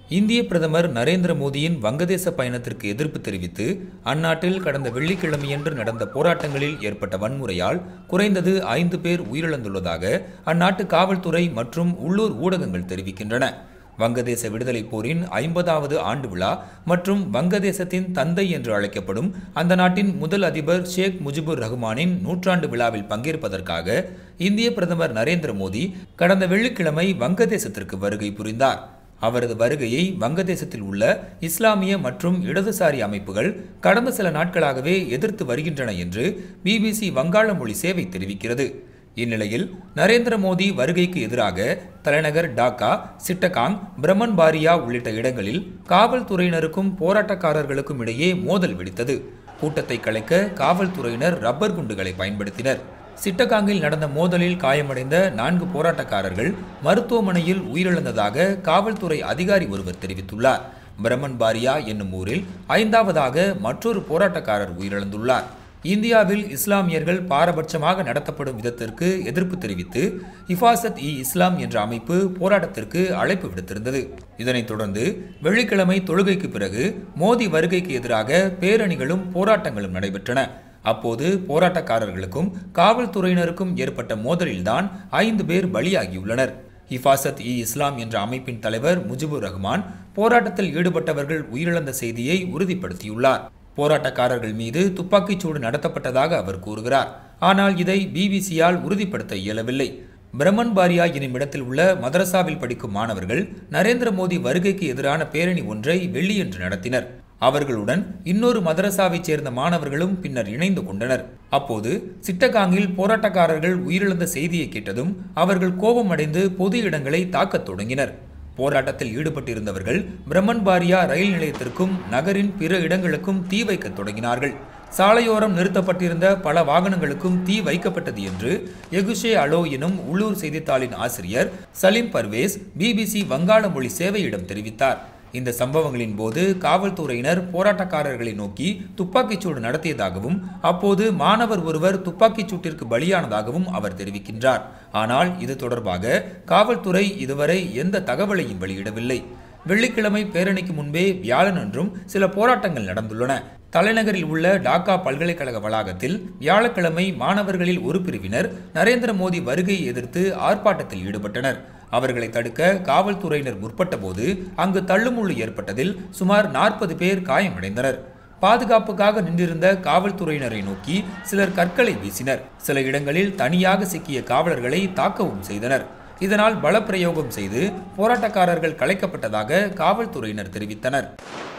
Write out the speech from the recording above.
இந்திய பிரதமர் நரேந்திர மோடியின் வங்கதேச பயணத்திற்கு எதிர்ப்பு தெரிவித்து அந்நாட்டில் கடந்த வெள்ளிக்கிழமையன்று நடந்த போராட்டங்களில் ஏற்பட்ட வன்முறையால் குறைந்தது ஐந்து பேர் உயிரிழந்துள்ளதாக அந்நாட்டு காவல்துறை மற்றும் உள்ளூர் ஊடகங்கள் தெரிவிக்கின்றன வங்கதேச விடுதலை போரின் ஐம்பதாவது ஆண்டு விழா மற்றும் வங்கதேசத்தின் தந்தை என்று அழைக்கப்படும் அந்த நாட்டின் முதல் அதிபர் ஷேக் முஜிபுர் ரஹ்மானின் நூற்றாண்டு விழாவில் பங்கேற்பதற்காக இந்திய பிரதமர் நரேந்திர மோடி கடந்த வெள்ளிக்கிழமை வங்கதேசத்திற்கு வருகை புரிந்தார் அவரது வருகையை வங்கதேசத்தில் உள்ள இஸ்லாமிய மற்றும் இடதுசாரி அமைப்புகள் கடந்த சில நாட்களாகவே எதிர்த்து வருகின்றன என்று பிபிசி வங்காள மொழி சேவை தெரிவிக்கிறது இந்நிலையில் நரேந்திர மோடி வருகைக்கு எதிராக தலைநகர் டாக்கா சிட்டகாங் பிரம்மன்பாரியா உள்ளிட்ட இடங்களில் காவல்துறையினருக்கும் போராட்டக்காரர்களுக்கும் இடையே மோதல் வெடித்தது கூட்டத்தை கலைக்க காவல்துறையினர் ரப்பர் குண்டுகளை பயன்படுத்தினர் சிட்டகாங்கில் நடந்த மோதலில் காயமடைந்த நான்கு போராட்டக்காரர்கள் மருத்துவமனையில் உயிரிழந்ததாக காவல்துறை அதிகாரி ஒருவர் தெரிவித்துள்ளார் பிரம்மன்பாரியா என்னும் ஊரில் ஐந்தாவதாக மற்றொரு போராட்டக்காரர் உயிரிழந்துள்ளார் இந்தியாவில் இஸ்லாமியர்கள் பாரபட்சமாக நடத்தப்படும் விதத்திற்கு எதிர்ப்பு தெரிவித்து இஃபாசத் இ இஸ்லாம் என்ற அமைப்பு போராட்டத்திற்கு அழைப்பு விடுத்திருந்தது இதனைத் தொடர்ந்து வெள்ளிக்கிழமை தொழுகைக்கு பிறகு மோடி வருகைக்கு எதிராக பேரணிகளும் போராட்டங்களும் நடைபெற்றன அப்போது போராட்டக்காரர்களுக்கும் காவல்துறையினருக்கும் ஏற்பட்ட மோதலில்தான் ஐந்து பேர் பலியாகியுள்ளனர் ஹிஃபாசத் இ இஸ்லாம் என்ற அமைப்பின் தலைவர் முஜிபுர் ரஹ்மான் போராட்டத்தில் ஈடுபட்டவர்கள் உயிரிழந்த செய்தியை உறுதிப்படுத்தியுள்ளார் போராட்டக்காரர்கள் மீது துப்பாக்கிச்சூடு நடத்தப்பட்டதாக அவர் கூறுகிறார் ஆனால் இதை பிபிசியால் உறுதிப்படுத்த இயலவில்லை பிரம்மன்பாரியா எனும் இடத்தில் உள்ள மதரசாவில் படிக்கும் மாணவர்கள் நரேந்திர மோடி வருகைக்கு எதிரான பேரணி ஒன்றை வெள்ளியன்று நடத்தினர் அவர்களுடன் இன்னொரு மதரசாவைச் சேர்ந்த மாணவர்களும் பின்னர் இணைந்து கொண்டனர் அப்போது சிட்டகாங்கில் போராட்டக்காரர்கள் உயிரிழந்த செய்தியை கேட்டதும் அவர்கள் கோபமடைந்து பொது இடங்களை தாக்கத் தொடங்கினர் போராட்டத்தில் ஈடுபட்டிருந்தவர்கள் பிரம்மன்பாரியா ரயில் நிலையத்திற்கும் நகரின் பிற இடங்களுக்கும் தீ வைக்கத் தொடங்கினார்கள் சாலையோரம் நிறுத்தப்பட்டிருந்த பல வாகனங்களுக்கும் தீ வைக்கப்பட்டது என்று எகுஷே அலோ எனும் உள்ளூர் செய்தித்தாளின் ஆசிரியர் சலீம் பர்வேஸ் பிபிசி வங்காள மொழி சேவையிடம் தெரிவித்தார் இந்த சம்பவங்களின் போது காவல்துறையினர் போராட்டக்காரர்களை நோக்கி துப்பாக்கிச்சூடு நடத்தியதாகவும் அப்போது மாணவர் ஒருவர் துப்பாக்கிச் சூட்டிற்கு பலியானதாகவும் அவர் தெரிவிக்கின்றார் ஆனால் இது தொடர்பாக காவல்துறை இதுவரை எந்த தகவலையும் வெளியிடவில்லை வெள்ளிக்கிழமை பேரணிக்கு முன்பே வியாழனன்றும் சில போராட்டங்கள் நடந்துள்ளன தலைநகரில் உள்ள டாக்கா பல்கலைக்கழக வளாகத்தில் வியாழக்கிழமை மாணவர்களில் ஒரு பிரிவினர் நரேந்திர மோடி வருகையை எதிர்த்து ஆர்ப்பாட்டத்தில் ஈடுபட்டனர் அவர்களை தடுக்க காவல்துறையினர் முற்பட்டபோது அங்கு தள்ளுமுள்ளு ஏற்பட்டதில் சுமார் நாற்பது பேர் காயமடைந்தனர் பாதுகாப்புக்காக நின்றிருந்த காவல்துறையினரை நோக்கி சிலர் கற்களை வீசினர் சில இடங்களில் தனியாக சிக்கிய காவலர்களை தாக்கவும் செய்தனர் இதனால் பலப்பிரயோகம் செய்து போராட்டக்காரர்கள் கலைக்கப்பட்டதாக காவல்துறையினர் தெரிவித்தனர்